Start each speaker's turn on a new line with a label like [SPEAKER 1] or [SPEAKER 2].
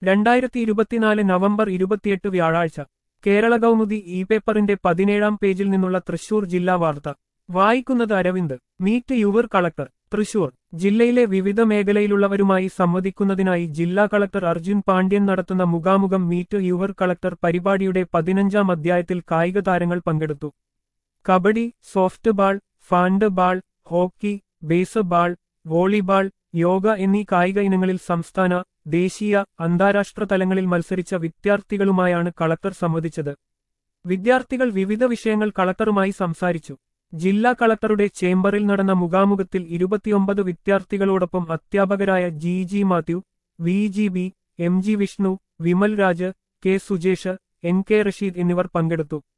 [SPEAKER 1] രണ്ടായിരത്തി ഇരുപത്തിനാല് നവംബർ ഇരുപത്തിയെട്ട് വ്യാഴാഴ്ച കേരള കൗമുദി ഇ പേപ്പറിന്റെ പതിനേഴാം പേജിൽ നിന്നുള്ള തൃശൂർ ജില്ലാ വാർത്ത വായിക്കുന്നത് Aravind meet your collector Thrissur ജില്ലയിലെ വിവിധ മേഖലയിലുള്ളവരുമായി സംവദിക്കുന്നതിനായി ജില്ലാ കളക്ടർ അർജുൻ പാണ്ഡ്യൻ നടത്തുന്ന മുഖാമുഖം മീറ്റ് യുവർ കളക്ടർ പരിപാടിയുടെ പതിനഞ്ചാം അധ്യായത്തിൽ കായിക താരങ്ങൾ പങ്കെടുത്തു kabaddi softball handball hockey baseball volleyball yoga എന്നീ കായിക ഇനങ്ങളിൽ സംസ്ഥാന ദേശീയ അന്താരാഷ്ട്ര തലങ്ങളിൽ മത്സരിച്ച വിദ്യാർത്ഥികളുമായാണ് കളക്ടർ സംവദിച്ചത് വിദ്യാർത്ഥികൾ വിവിധ വിഷയങ്ങൾ കളക്ടറുമായി സംസാരിച്ചു ജില്ലാ കളക്ടറുടെ ചേംബറിൽ നടന്ന മുഖാമുഖത്തിൽ ഇരുപത്തിയൊമ്പത് വിദ്യാർത്ഥികളോടൊപ്പം അധ്യാപകരായ G G Mathew V G B M G Vishnu Vimal Raj K Sujesh N K Rasheed എന്നിവർ പങ്കെടുത്തു